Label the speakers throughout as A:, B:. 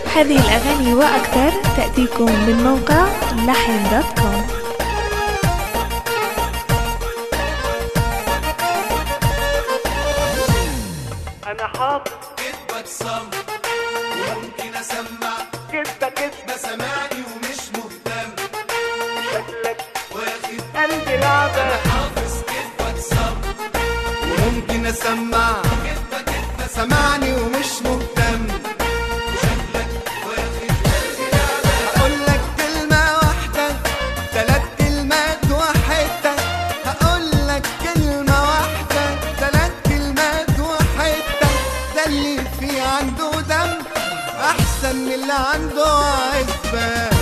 A: هذه الأغاني وأكثر تأتيكم من موقع لحن دوت كوم
B: انا حافظ
C: كدبك صم وممكن اسمع
B: كدبه كدبه
C: سمعني ومش مهتم
B: شكلك
C: واخد
B: قلبي لعبه
C: حافظ كدبك صم وممكن اسمع كدبه كدبه سمعني ومش مهتم شكلك واخد قلبي لعبة هقول لك كلمة واحدة ثلاث كلمات وحدة هقول لك كلمة واحدة ثلاث كلمات وحدة ده اللي فيه عنده دم أحسن من اللي عنده عزبة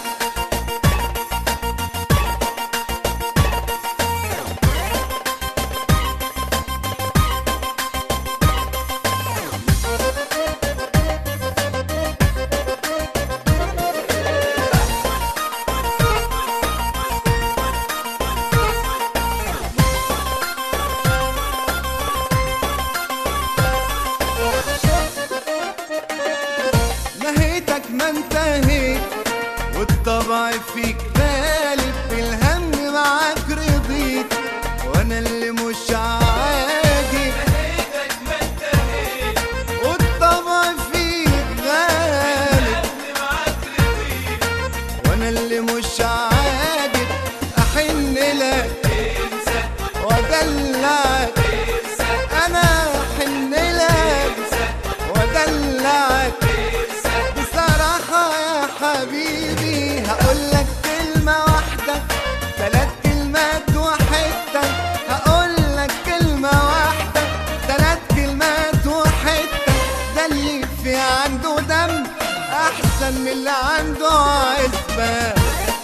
C: نهيتك ما انتهيت والطبع فيك غالب بالهم معاك رضيت وانا اللي مش عادي نهيتك ما انتهيت والطبع فيك غالب معاك رضيت وانا اللي مش عادي احن لك وادلعك انا احن لك وادلعك بصراحة يا حبيبي هقول لك كلمة واحدة ثلاث كلمات وحدة هقول لك كلمة واحدة ثلاث كلمات وحدة ده اللي في عنده دم أحسن من اللي عنده عزبة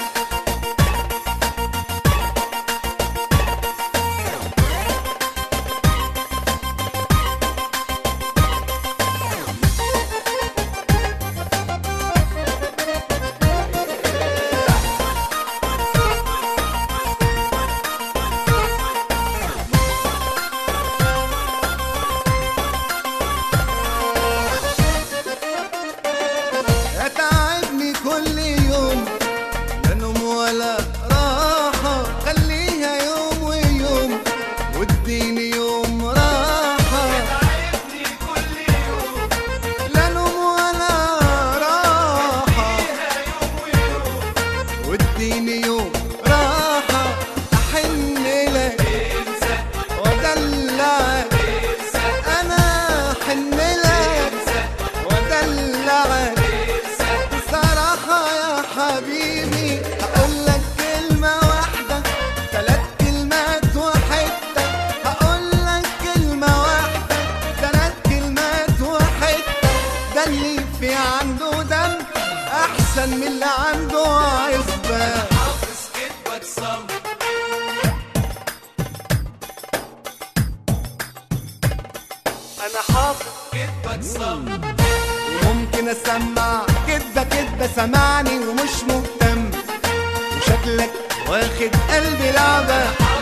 C: اتعبني كل يوم لا نوم ولا راحة خليها يوم ويوم واديني يوم راحة اتعبني كل يوم لا نوم ولا راحة يوم ويوم واديني يوم راحة احن لك وادلعك انا احن لك وادلعك بصراحة يا حبيبي هقول لك كلمة واحدة ثلاث كلمات وحدة هقول لك كلمة واحدة ثلاث كلمات وحدة ده اللي في عنده دم أحسن من اللي عنده عزبة حافظ كدبك صم
B: انا حافظ
C: كدبك صم وممكن اسمع كدبة كدبة سمعني ومش مهتم وشكلك واخد قلبي لعبة